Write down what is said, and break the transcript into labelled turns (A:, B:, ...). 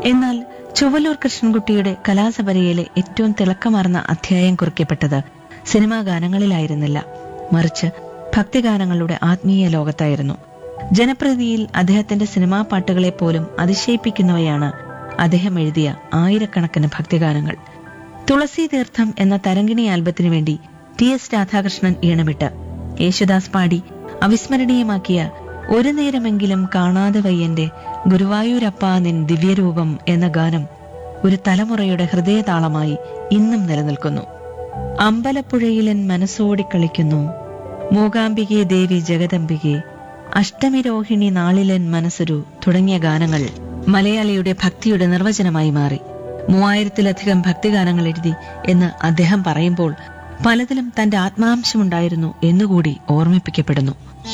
A: എന്നാൽ ചുവല്ലൂർ കൃഷ്ണൻകുട്ടിയുടെ കലാസപരയിലെ ഏറ്റവും തിളക്കമാർന്ന അധ്യായം കുറിക്കപ്പെട്ടത് സിനിമാ ഗാനങ്ങളിലായിരുന്നില്ല മറിച്ച് ഭക്തിഗാനങ്ങളുടെ ആത്മീയ ലോകത്തായിരുന്നു ജനപ്രതിയിൽ അദ്ദേഹത്തിന്റെ സിനിമാ പാട്ടുകളെ പോലും അതിശയിപ്പിക്കുന്നവയാണ് അദ്ദേഹം എഴുതിയ ആയിരക്കണക്കിന് ഭക്തിഗാനങ്ങൾ തുളസി തീർത്ഥം എന്ന തരംഗിണി ആൽബത്തിനു വേണ്ടി ടി എസ് രാധാകൃഷ്ണൻ ഈണമിട്ട് യേശുദാസ് പാടി അവിസ്മരണീയമാക്കിയ ഒരു നേരമെങ്കിലും കാണാതെ വയ്യന്റെ ഗുരുവായൂരപ്പ നിൻ ദിവ്യരൂപം എന്ന ഗാനം ഒരു തലമുറയുടെ ഹൃദയതാളമായി ഇന്നും നിലനിൽക്കുന്നു അമ്പലപ്പുഴയിലൻ മനസ്സോടിക്കളിക്കുന്നു മൂകാംബികെ ദേവി ജഗദംബികെ അഷ്ടമിരോഹിണി നാളിലൻ മനസ്സൊരു തുടങ്ങിയ ഗാനങ്ങൾ മലയാളിയുടെ ഭക്തിയുടെ നിർവചനമായി മാറി മൂവായിരത്തിലധികം ഭക്തിഗാനങ്ങൾ എഴുതി എന്ന് അദ്ദേഹം പറയുമ്പോൾ പലതിലും തന്റെ ആത്മാംശമുണ്ടായിരുന്നു എന്നുകൂടി ഓർമ്മിപ്പിക്കപ്പെടുന്നു